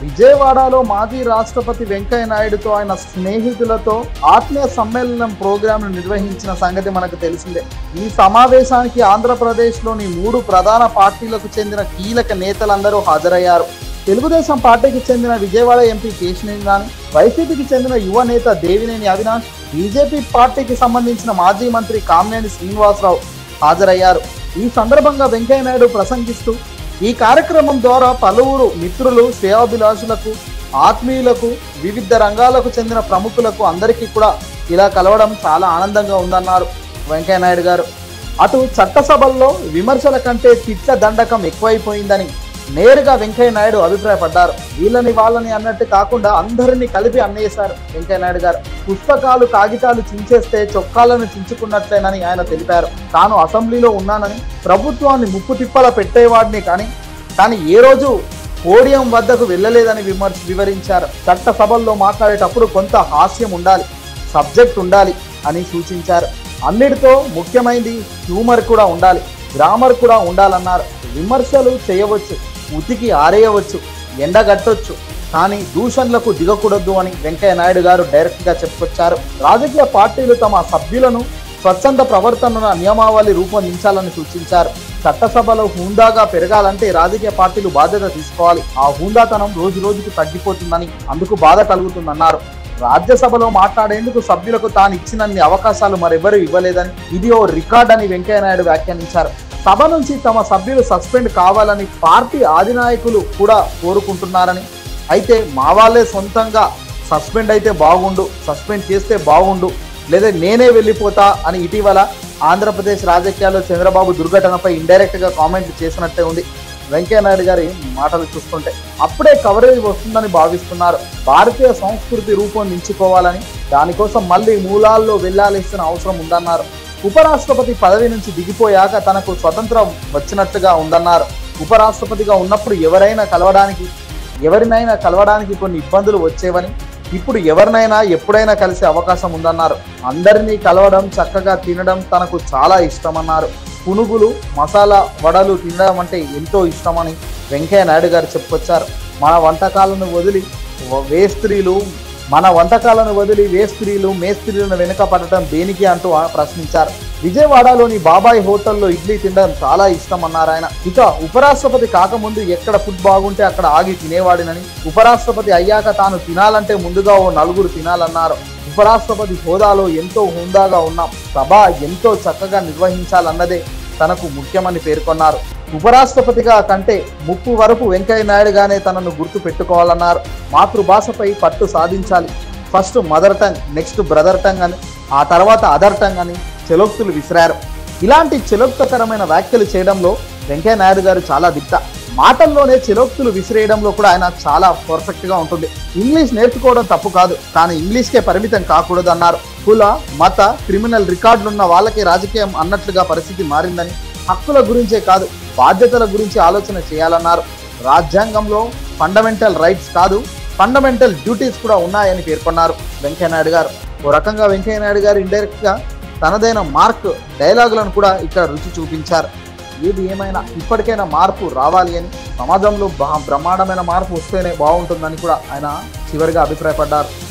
విజయవాడలో మాజీ రాష్ట్రపతి వెంకయ్య నాయుడుతో ఆయన స్నేహితులతో ఆత్మీయ సమ్మేళనం ప్రోగ్రాంను నిర్వహించిన సంగతి మనకు తెలిసిందే ఈ సమావేశానికి ఆంధ్రప్రదేశ్లోని మూడు ప్రధాన పార్టీలకు చెందిన కీలక నేతలందరూ హాజరయ్యారు తెలుగుదేశం పార్టీకి చెందిన విజయవాడ ఎంపీ కేశినేని రాణి వైసీపీకి చెందిన యువ నేత దేవినేని అవినాష్ బీజేపీ పార్టీకి సంబంధించిన మాజీ మంత్రి కామినేని శ్రీనివాసరావు హాజరయ్యారు ఈ సందర్భంగా వెంకయ్య నాయుడు ప్రసంగిస్తూ ఈ కార్యక్రమం ద్వారా పలువురు మిత్రులు శ్రేయాభిలాషులకు ఆత్మీయులకు వివిధ రంగాలకు చెందిన ప్రముఖులకు అందరికీ కూడా ఇలా కలవడం చాలా ఆనందంగా ఉందన్నారు వెంకయ్య నాయుడు గారు అటు చట్టసభల్లో విమర్శల కంటే తిట్ల దండకం ఎక్కువైపోయిందని నేరుగా వెంకయ్య నాయుడు అభిప్రాయపడ్డారు వీళ్ళని వాళ్ళని అన్నట్టు కాకుండా అందరినీ కలిపి అన్నేశారు వెంకయ్య నాయుడు గారు పుస్తకాలు కాగితాలు చించేస్తే చొక్కాలను చించుకున్నట్లేనని ఆయన తెలిపారు తాను అసెంబ్లీలో ఉన్నానని ప్రభుత్వాన్ని ముప్పు తిప్పల పెట్టేవాడిని కానీ కానీ ఏ రోజు పోడియం వద్దకు వెళ్ళలేదని విమర్శ వివరించారు చట్టసభల్లో మాట్లాడేటప్పుడు కొంత హాస్యం ఉండాలి సబ్జెక్ట్ ఉండాలి అని సూచించారు అన్నిటితో ముఖ్యమైనది హ్యూమర్ కూడా ఉండాలి గ్రామర్ కూడా ఉండాలన్నారు విమర్శలు చేయవచ్చు ఉతికి ఆరేయవచ్చు ఎండగట్టొచ్చు కానీ దూషణలకు దిగకూడదు అని వెంకయ్య నాయుడు గారు డైరెక్ట్గా చెప్పుకొచ్చారు రాజకీయ పార్టీలు తమ సభ్యులను స్వచ్ఛంద ప్రవర్తన నియమావళి రూపొందించాలని సూచించారు చట్టసభలో హుందాగా పెరగాలంటే రాజకీయ పార్టీలు బాధ్యత తీసుకోవాలి ఆ హుందాతనం రోజు రోజుకు తగ్గిపోతుందని అందుకు బాధ కలుగుతుందన్నారు రాజ్యసభలో మాట్లాడేందుకు సభ్యులకు తాను ఇచ్చినన్ని అవకాశాలు మరెవరూ ఇవ్వలేదని ఇది ఓ రికార్డ్ అని వెంకయ్య నాయుడు వ్యాఖ్యానించారు సభ నుంచి తమ సభ్యులు సస్పెండ్ కావాలని పార్టీ అధినాయకులు కూడా కోరుకుంటున్నారని అయితే మా వాళ్ళే సొంతంగా సస్పెండ్ అయితే బాగుండు సస్పెండ్ చేస్తే బాగుండు లేదా నేనే వెళ్ళిపోతా అని ఇటీవల ఆంధ్రప్రదేశ్ రాజకీయాల్లో చంద్రబాబు దుర్ఘటనపై ఇండైరెక్ట్ గా కామెంట్ చేసినట్టే ఉంది వెంకయ్య నాయుడు గారి మాటలు చూస్తుంటే అప్పుడే కవరేజ్ వస్తుందని భావిస్తున్నారు భారతీయ సంస్కృతి రూపొందించుకోవాలని దానికోసం మళ్ళీ మూలాల్లో వెళ్లాల్సిన అవసరం ఉందన్నారు ఉపరాష్ట్రపతి పదవి నుంచి దిగిపోయాక తనకు స్వతంత్రం వచ్చినట్టుగా ఉందన్నారు ఉపరాష్ట్రపతిగా ఉన్నప్పుడు ఎవరైనా కలవడానికి ఎవరినైనా కలవడానికి కొన్ని ఇబ్బందులు వచ్చేవని ఇప్పుడు ఎవరినైనా ఎప్పుడైనా కలిసే అవకాశం ఉందన్నారు అందరినీ కలవడం చక్కగా తినడం తనకు చాలా ఇష్టమన్నారు పునుగులు మసాలా వడలు తినడం అంటే ఎంతో ఇష్టమని వెంకయ్య నాయుడు గారు చెప్పుకొచ్చారు మన వంటకాలను వదిలి వ- వేస్త్రీలు మన వంటకాలను వదిలి వేస్త్రీలు మేస్త్రీలను వెనుక పడటం దేనికి అంటూ ఆ ప్రశ్నించారు విజయవాడలోని బాబాయ్ హోటల్లో ఇడ్లీ తినడం చాలా ఇష్టం అన్నారు ఆయన ఇక ఉపరాష్ట్రపతి కాకముందు ఎక్కడ ఫుడ్ బాగుంటే అక్కడ ఆగి తినేవాడినని ఉపరాష్ట్రపతి అయ్యాక తాను తినాలంటే ముందుగా ఓ నలుగురు తినాలన్నారు ఉపరాష్ట్రపతి హోదాలో ఎంతో హుందాగా ఉన్నాం సభ ఎంతో చక్కగా నిర్వహించాలన్నదే తనకు ముఖ్యమని పేర్కొన్నారు ఉపరాష్ట్రపతిగా కంటే ముప్పు వరకు వెంకయ్య నాయుడుగానే తనను గుర్తు పెట్టుకోవాలన్నారు మాతృభాషపై పట్టు సాధించాలి first mother tongue next brother tongue అని ఆ తర్వాత అదర్ టంగ్ అని చెలోక్తులు విసిరారు ఇలాంటి చెలోక్తకరమైన వ్యాఖ్యలు చేయడంలో వెంకయ్య నాయుడు గారు చాలా దిట్ట మాటల్లోనే చెలోక్తులు విసిరేయడంలో కూడా ఆయన చాలా పర్ఫెక్ట్ గా ఉంటుంది ఇంగ్లీష్ నేర్చుకోవడం తప్పు కాదు కానీ ఇంగ్లీష్కే పరిమితం కాకూడదు అన్నారు కుల మత క్రిమినల్ రికార్డులున్న వాళ్ళకే రాజకీయం అన్నట్లుగా పరిస్థితి మారిందని హక్కుల గురించే కాదు బాధ్యతల గురించి ఆలోచన చేయాలన్నారు రాజ్యాంగంలో ఫండమెంటల్ రైట్స్ కాదు ఫండమెంటల్ డ్యూటీస్ కూడా ఉన్నాయని పేర్కొన్నారు వెంకయ్యనాయుడు గారు ఓ రకంగా వెంకయ్యనాయుడు గారు ఇండైరెక్ట్ గా తనదైన మార్క్ డైలాగులను కూడా ఇక్కడ రుచి చూపించారు ఏది ఏమైనా ఇప్పటికైనా మార్పు రావాలి అని సమాజంలో బా- బ్రహ్మాండమైన మార్పు వస్తేనే బాగుంటుందని కూడా ఆయన చివరిగా అభిప్రాయపడ్డారు